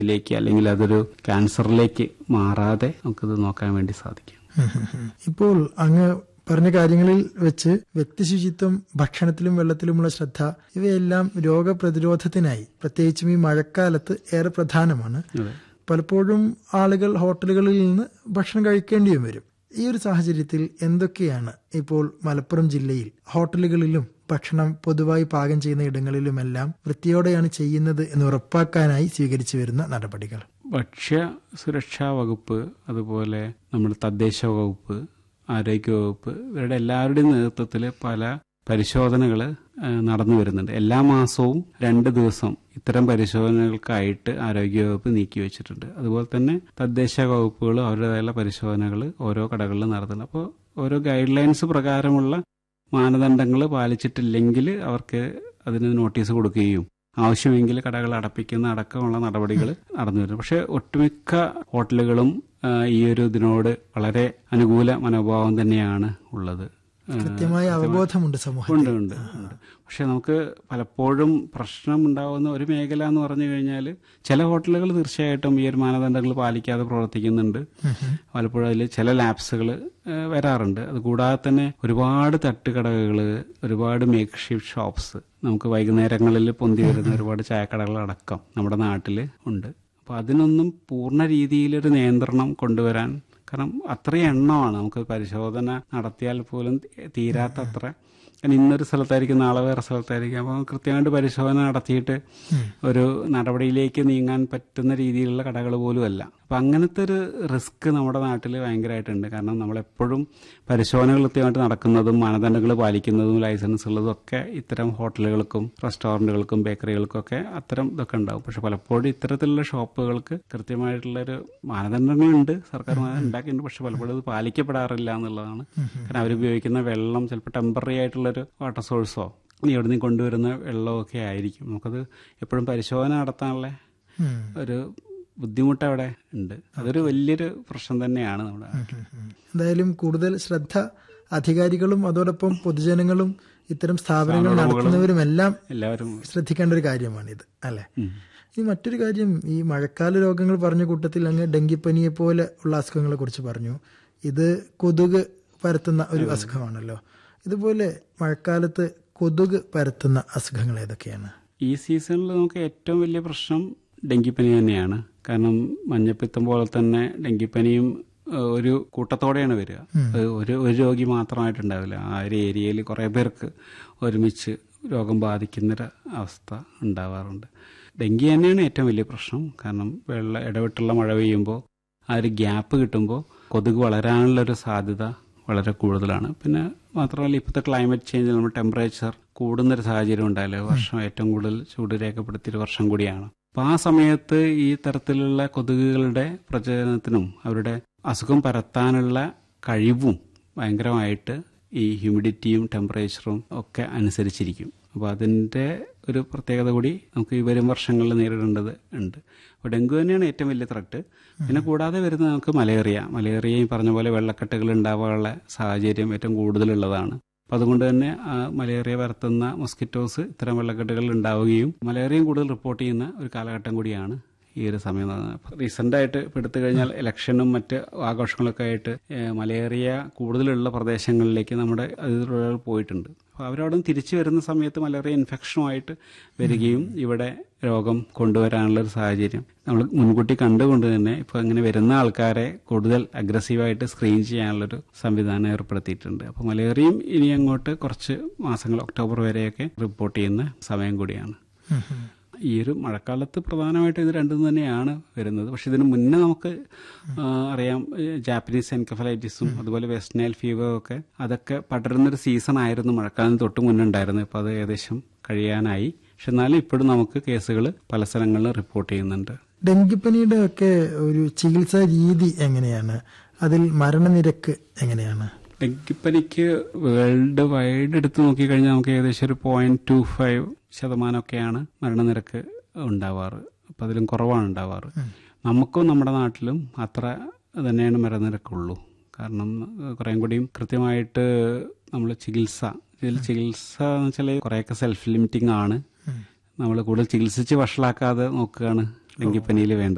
ിലേക്ക് അല്ലെങ്കിൽ അതൊരു ക്യാൻസറിലേക്ക് മാറാതെ നമുക്കിത് നോക്കാൻ വേണ്ടി സാധിക്കും ഇപ്പോൾ അങ്ങ് പറഞ്ഞ കാര്യങ്ങളിൽ വെച്ച് വ്യക്തി ശുചിത്വം ഭക്ഷണത്തിലും വെള്ളത്തിലുമുള്ള ശ്രദ്ധ ഇവയെല്ലാം രോഗപ്രതിരോധത്തിനായി പ്രത്യേകിച്ചും ഈ മഴക്കാലത്ത് ഏറെ പ്രധാനമാണ് അതെ പലപ്പോഴും ആളുകൾ ഹോട്ടലുകളിൽ നിന്ന് ഭക്ഷണം കഴിക്കേണ്ടിയും വരും ഈ ഒരു സാഹചര്യത്തിൽ എന്തൊക്കെയാണ് ഇപ്പോൾ മലപ്പുറം ജില്ലയിൽ ഹോട്ടലുകളിലും ഭക്ഷണം പൊതുവായി പാകം ചെയ്യുന്ന ഇടങ്ങളിലുമെല്ലാം വൃത്തിയോടെയാണ് ചെയ്യുന്നത് എന്ന് ഉറപ്പാക്കാനായി സ്വീകരിച്ചു വരുന്ന നടപടികൾ ഭക്ഷ്യ സുരക്ഷാ വകുപ്പ് അതുപോലെ നമ്മുടെ തദ്ദേശ വകുപ്പ് ആരോഗ്യ വകുപ്പ് ഇവരുടെ എല്ലാവരുടെയും നേതൃത്വത്തിൽ പല പരിശോധനകൾ നടന്നു വരുന്നുണ്ട് എല്ലാ മാസവും രണ്ട് ദിവസം ഇത്തരം പരിശോധനകൾക്കായിട്ട് ആരോഗ്യവകുപ്പ് നീക്കി വെച്ചിട്ടുണ്ട് അതുപോലെ തന്നെ തദ്ദേശ വകുപ്പുകൾ അവരുടേതായുള്ള പരിശോധനകൾ ഓരോ കടകളിലും നടത്തുന്നുണ്ട് അപ്പോൾ ഓരോ ഗൈഡ് ലൈൻസ് പ്രകാരമുള്ള മാനദണ്ഡങ്ങൾ പാലിച്ചിട്ടില്ലെങ്കിൽ അവർക്ക് അതിന് നോട്ടീസ് കൊടുക്കുകയും ആവശ്യമെങ്കിൽ കടകൾ അടപ്പിക്കുന്ന അടക്കമുള്ള നടപടികൾ നടന്നു വരുന്നു പക്ഷെ ഒട്ടുമിക്ക ഹോട്ടലുകളും ആ, ഈ ഒരു ഇതിനോട് വളരെ അനുകൂല മനോഭാവം തന്നെയാണ് ഉള്ളത് ആ, കൃത്യമായ അവബോധമുണ്ട് സമൂഹത്തിൽ ഉണ്ട് ഉണ്ട് ഉണ്ട് പക്ഷെ നമുക്ക് പലപ്പോഴും പ്രശ്നം ഉണ്ടാവുന്ന ഒരു മേഖല എന്ന് പറഞ്ഞു കഴിഞ്ഞാൽ ചില ഹോട്ടലുകൾ തീർച്ചയായിട്ടും ഈ ഒരു മാനദണ്ഡങ്ങൾ പാലിക്കാതെ പ്രവർത്തിക്കുന്നുണ്ട് പലപ്പോഴും അതിൽ ചില ലാപ്സുകൾ വരാറുണ്ട് അത് കൂടാതെ തന്നെ ഒരുപാട് തട്ടുകടകൾ ഒരുപാട് മേക്ക് ഷിഫ്റ്റ് ഷോപ്സ് നമുക്ക് വൈകുന്നേരങ്ങളിൽ പൊന്തി വരുന്ന ഒരുപാട് ചായക്കടകൾ അടക്കം നമ്മുടെ നാട്ടിൽ ഉണ്ട് അപ്പോൾ അതിനൊന്നും പൂർണ്ണ രീതിയിലൊരു നിയന്ത്രണം കൊണ്ടുവരാൻ കാരണം അത്രയും എണ്ണമാണ് നമുക്ക് പരിശോധന നടത്തിയാൽ പോലും തീരാത്ത അത്ര കാരണം ഇന്നൊരു സ്ഥലത്തായിരിക്കും നാളെ വേറെ സ്ഥലത്തായിരിക്കും അപ്പോൾ കൃത്യമായിട്ട് പരിശോധന നടത്തിയിട്ട് ഒരു നടപടിയിലേക്ക് നീങ്ങാൻ പറ്റുന്ന രീതിയിലുള്ള കടകൾ പോലും അല്ല അപ്പം അങ്ങനത്തെ ഒരു റിസ്ക് നമ്മുടെ നാട്ടിൽ ഭയങ്കരമായിട്ടുണ്ട് കാരണം നമ്മളെപ്പോഴും പരിശോധനകൾ കൃത്യമായിട്ട് നടക്കുന്നതും മാനദണ്ഡങ്ങൾ പാലിക്കുന്നതും ലൈസൻസ് ഉള്ളതും ഒക്കെ ഇത്തരം ഹോട്ടലുകൾക്കും റെസ്റ്റോറൻറ്റുകൾക്കും ബേക്കറികൾക്കും ഒക്കെ അത്തരം ഇതൊക്കെ ഉണ്ടാവും പക്ഷെ പലപ്പോഴും ഇത്തരത്തിലുള്ള ഷോപ്പുകൾക്ക് കൃത്യമായിട്ടുള്ളൊരു മാനദണ്ഡങ്ങളുണ്ട് സർക്കാർ മാനദണ്ഡം ഉണ്ടാക്കിയിട്ടുണ്ട് പക്ഷെ പലപ്പോഴും അത് പാലിക്കപ്പെടാറില്ല എന്നുള്ളതാണ് കാരണം അവരുപയോഗിക്കുന്ന വെള്ളം ചിലപ്പോൾ ടെമ്പററി ആയിട്ടുള്ളൊരു വാട്ടർ സോഴ്സോ ഇനി എവിടെ നിന്ന് കൊണ്ടുവരുന്ന വെള്ളമൊക്കെ ആയിരിക്കും നമുക്കത് എപ്പോഴും പരിശോധന നടത്താനുള്ള ഉം. ഒരു ബുദ്ധിമുട്ട് അവിടെ ഉണ്ട് അതൊരു വലിയൊരു പ്രശ്നം തന്നെയാണ് നമ്മുടെ നാട്ടിൽ എന്തായാലും കൂടുതൽ ശ്രദ്ധ അധികാരികളും അതോടൊപ്പം പൊതുജനങ്ങളും ഇത്തരം സ്ഥാപനങ്ങൾ നടത്തുന്നവരുമെല്ലാം എല്ലാവരും ശ്രദ്ധിക്കേണ്ട ഒരു കാര്യമാണിത് അല്ലെ ഉം. ഇനി മറ്റൊരു കാര്യം ഈ മഴക്കാല രോഗങ്ങൾ പറഞ്ഞ കൂട്ടത്തിൽ അങ്ങ് ഡെങ്കിപ്പനിയെ പോലെ ഉള്ള അസുഖങ്ങളെ കുറിച്ച് പറഞ്ഞു ഇത് കൊതുക് പരത്തുന്ന ഒരു അസുഖമാണല്ലോ ഇതുപോലെ മഴക്കാലത്ത് കൊതുക് പരത്തുന്ന അസുഖങ്ങൾ ഏതൊക്കെയാണ് ഈ സീസണിൽ നമുക്ക് ഏറ്റവും വലിയ പ്രശ്നം ഡെങ്കിപ്പനി തന്നെയാണ് കാരണം മഞ്ഞപ്പിത്തം പോലെ തന്നെ ഡെങ്കിപ്പനിയും ഏഹ്, ഒരു കൂട്ടത്തോടെയാണ് വരിക അത് ഒരു ഒരു രോഗി മാത്രമായിട്ടുണ്ടാവില്ല ആ ഒരു ഏരിയയിൽ കുറേ പേർക്ക് ഒരുമിച്ച് രോഗം ബാധിക്കുന്നൊരു അവസ്ഥ ഉണ്ടാവാറുണ്ട് ഡെങ്കി തന്നെയാണ് ഏറ്റവും വലിയ പ്രശ്നം കാരണം വെള്ള ഇടവിട്ടുള്ള മഴ പെയ്യുമ്പോൾ ആ ഒരു ഗ്യാപ്പ് കിട്ടുമ്പോൾ കൊതുക് വളരാനുള്ളൊരു സാധ്യത വളരെ കൂടുതലാണ് പിന്നെ മാത്രമല്ല ഇപ്പോഴത്തെ ക്ലൈമറ്റ് ചേഞ്ച് നമ്മൾ ടെമ്പറേച്ചർ കൂടുന്നൊരു സാഹചര്യം ഉണ്ടായാലും വർഷം ഏറ്റവും കൂടുതൽ ചൂട് രേഖപ്പെടുത്തിയൊരു വർഷം കൂടിയാണ് അപ്പോൾ ആ സമയത്ത് ഈ തരത്തിലുള്ള കൊതുകുകളുടെ പ്രചരണത്തിനും അവരുടെ അസുഖം പരത്താനുള്ള കഴിവും ഭയങ്കരമായിട്ട് ഈ ഹ്യൂമിഡിറ്റിയും ടെമ്പറേച്ചറും ഒക്കെ അനുസരിച്ചിരിക്കും അപ്പോൾ അതിൻ്റെ ഒരു പ്രത്യേകത കൂടി നമുക്ക് ഈ വരും വർഷങ്ങളിൽ നേരിടേണ്ടത് ഉണ്ട് അപ്പോൾ ഡെങ്കു തന്നെയാണ് ഏറ്റവും വലിയ ത്രട്ട് പിന്നെ കൂടാതെ വരുന്നത് നമുക്ക് മലേറിയ മലേറിയ ഈ പറഞ്ഞ പോലെ വെള്ളക്കെട്ടുകൾ ഉണ്ടാവാനുള്ള സാഹചര്യം ഏറ്റവും കൂടുതലുള്ളതാണ് അപ്പം അതുകൊണ്ട് തന്നെ ആ മലേറിയ പരത്തുന്ന മൊസ്കിറ്റോസ് ഇത്തരം വെള്ളക്കെട്ടുകൾ ഉണ്ടാവുകയും മലേറിയയും കൂടുതൽ റിപ്പോർട്ട് ചെയ്യുന്ന ഒരു കാലഘട്ടം കൂടിയാണ് ഈ ഒരു സമയം റീസെന്റ് ആയിട്ട് ഇപ്പൊ എടുത്തു കഴിഞ്ഞാൽ ഇലക്ഷനും മറ്റ് ആഘോഷങ്ങളൊക്കെ ആയിട്ട് ഏഹ്, മലേറിയ കൂടുതലുള്ള പ്രദേശങ്ങളിലേക്ക് നമ്മുടെ അതിഥികൾ പോയിട്ടുണ്ട് അപ്പോൾ അവരവിടെ നിന്ന് തിരിച്ചു വരുന്ന സമയത്ത് മലേറിയ ഇൻഫെക്ഷനുമായിട്ട് വരികയും ഇവിടെ രോഗം കൊണ്ടുവരാനുള്ള ഒരു സാഹചര്യം നമ്മൾ മുൻകൂട്ടി കണ്ടുകൊണ്ട് തന്നെ ഇപ്പോൾ അങ്ങനെ വരുന്ന ആൾക്കാരെ കൂടുതൽ അഗ്രസീവായിട്ട് സ്ക്രീൻ ചെയ്യാനുള്ളൊരു സംവിധാനം ഏർപ്പെടുത്തിയിട്ടുണ്ട് അപ്പോൾ മലേറിയയും ഇനി അങ്ങോട്ട് കുറച്ച് മാസങ്ങൾ ഒക്ടോബർ വരെയൊക്കെ റിപ്പോർട്ട് ചെയ്യുന്ന സമയം കൂടിയാണ് ഉം, ഉം. ഈ ഒരു മഴക്കാലത്ത് പ്രധാനമായിട്ടും ഇത് രണ്ടും തന്നെയാണ് വരുന്നത് പക്ഷെ ഇതിന് മുന്നേ നമുക്ക് ആ, അറിയാം ഈ ജാപ്പനീസ് എൻകഫലൈറ്റിസും അതുപോലെ വെസ്റ്റ് നൈൽ ഫീവറും ഒക്കെ അതൊക്കെ പടരുന്നൊരു സീസൺ ആയിരുന്നു മഴക്കാലം തൊട്ട് മുന്നേ ഉണ്ടായിരുന്നു ഇപ്പോൾ അത് ഏകദേശം കഴിയാനായി പക്ഷെ എന്നാലും ഇപ്പോഴും നമുക്ക് കേസുകൾ പല സ്ഥലങ്ങളിലും റിപ്പോർട്ട് ചെയ്യുന്നുണ്ട് ഡെങ്കിപ്പനിയുടെ ഒക്കെ ഒരു ചികിത്സാ രീതി എങ്ങനെയാണ് അതിൽ മരണനിരക്ക് എങ്ങനെയാണ് ഡെങ്കിപ്പനിക്ക് വേൾഡ് വൈഡ് എടുത്ത് നോക്കിക്കഴിഞ്ഞാൽ നമുക്ക് ഏകദേശം ഒരു പോയിന്റ് ടു ഫൈവ് ശതമാനമൊക്കെയാണ് മരണനിരക്ക് ഉണ്ടാവാറ് അപ്പം അതിലും കുറവാണ് ഉണ്ടാവാറ് നമുക്കും നമ്മുടെ നാട്ടിലും അത്ര തന്നെയാണ് മരണനിരക്കുള്ളൂ കാരണം കുറേം കൂടിയും കൃത്യമായിട്ട് നമ്മൾ ചികിത്സ ഇതിൽ ചികിത്സ എന്ന് വെച്ചാൽ കുറേയൊക്കെ സെൽഫ് ലിമിറ്റിംഗ് ആണ് നമ്മൾ കൂടുതൽ ചികിത്സിച്ച് വഷളാക്കാതെ നോക്കുകയാണ് ഡെങ്കിപ്പനിയിൽ വേണ്ടത്